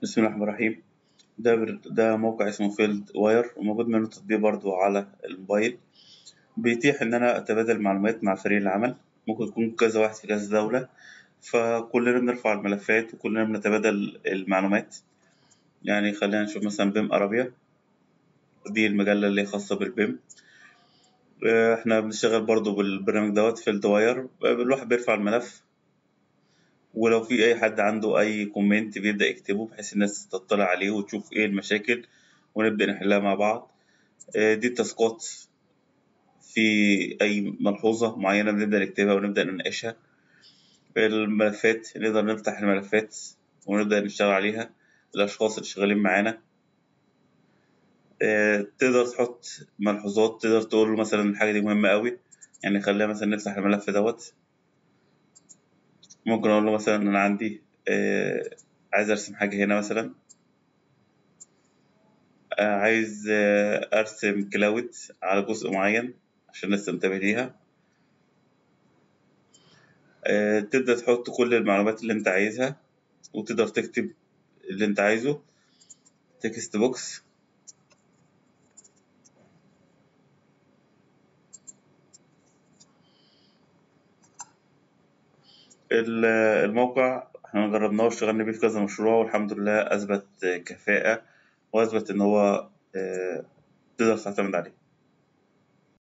بسم الله الرحمن الرحيم ده بر... ده موقع اسمه فيلد واير وموجود منه تطبيق برضو على الموبايل بيتيح إن أنا أتبادل معلومات مع فريق العمل ممكن يكون كذا واحد في كذا دولة فكلنا بنرفع الملفات وكلنا بنتبادل المعلومات يعني خلينا نشوف مثلا بيم أرابيا دي المجلة اللي خاصة بالبيم آه، احنا بنشتغل برضو بالبرنامج دوت فيلد واير الواحد بيرفع الملف ولو في اي حد عنده اي كومنت بيبدا يكتبه بحيث الناس تطلع عليه وتشوف ايه المشاكل ونبدا نحلها مع بعض آه، دي التاسكات في اي ملحوظه معينه بنبدا نكتبها ونبدا نناقشها الملفات نقدر نفتح الملفات ونبدا نشتغل عليها الاشخاص اللي شغالين معانا آه، تقدر تحط ملحوظات تقدر تقول له مثلا الحاجه دي مهمه قوي يعني خلينا مثلا نفتح الملف دوت ممكن اقول له مثلا انا عندي آه عايز ارسم حاجه هنا مثلا آه عايز آه ارسم كلاود على جزء معين عشان الناس تنتبه ليها آه تبدا تحط كل المعلومات اللي انت عايزها وتقدر تكتب اللي انت عايزه تكست بوكس الموقع احنا جربناه واشتغلنا بيه في كذا مشروع والحمد لله اثبت كفاءة واثبت ان هو آه، تقدر تعتمد عليه